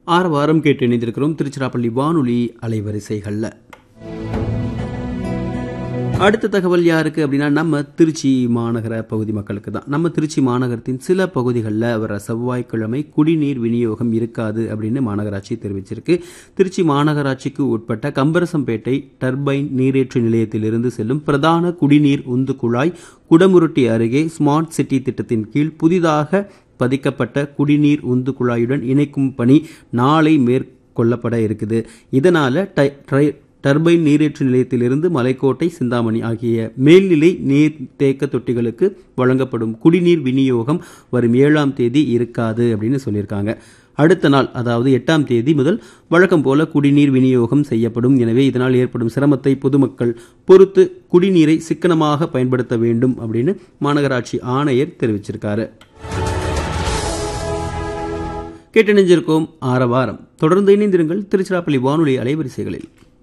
ஆறு வாரம் கேட்டு இணைந்திருக்கிறோம் திருச்சிராப்பள்ளி வானொலி அலைவரிசைகளில் அடுத்த தகவல் யாருக்கு அப்படின்னா நம்ம திருச்சி மாநகர பகுதி மக்களுக்கு தான் நம்ம திருச்சி மாநகரத்தின் சில பகுதிகளில் வர செவ்வாய்க்கிழமை குடிநீர் விநியோகம் இருக்காது அப்படின்னு மாநகராட்சி தெரிவிச்சிருக்கு திருச்சி மாநகராட்சிக்கு உட்பட்ட கம்பரசம்பேட்டை டர்பைன் நீரேற்று நிலையத்திலிருந்து செல்லும் பிரதான குடிநீர் உந்து குழாய் குடமுருட்டி அருகே ஸ்மார்ட் சிட்டி திட்டத்தின் கீழ் புதிதாக பதிக்கப்பட்ட குடிநீர் உந்து குழாயுடன் இணைக்கும் பணி நாளை மேற்கொள்ளப்பட இருக்குது இதனால டை- ட்ரை- டர்பைன் நீரேற்று நிலையத்திலிருந்து மலைக்கோட்டை சிந்தாமணி ஆகிய மேல்நிலை நீர் தேக்க தொட்டிகளுக்கு வழங்கப்படும் குடிநீர் விநியோகம் வரும் ஏழாம் தேதி இருக்காது அப்படின்னு சொல்லியிருக்காங்க அடுத்த நாள் அதாவது எட்டாம் தேதி முதல் வழக்கம் போல குடிநீர் விநியோகம் செய்யப்படும் எனவே இதனால் ஏற்படும் சிரமத்தை பொதுமக்கள் பொறுத்து குடிநீரை சிக்கனமாக பயன்படுத்த வேண்டும் அப்படின்னு மாநகராட்சி ஆணையர் தெரிவிச்சிருக்காரு கேட்டணிஞ்சிருக்கோம் ஆரவாரம் தொடர்ந்து இணைந்திருங்கள் திருச்சிராப்பள்ளி வானொலி அலைவரிசைகளில்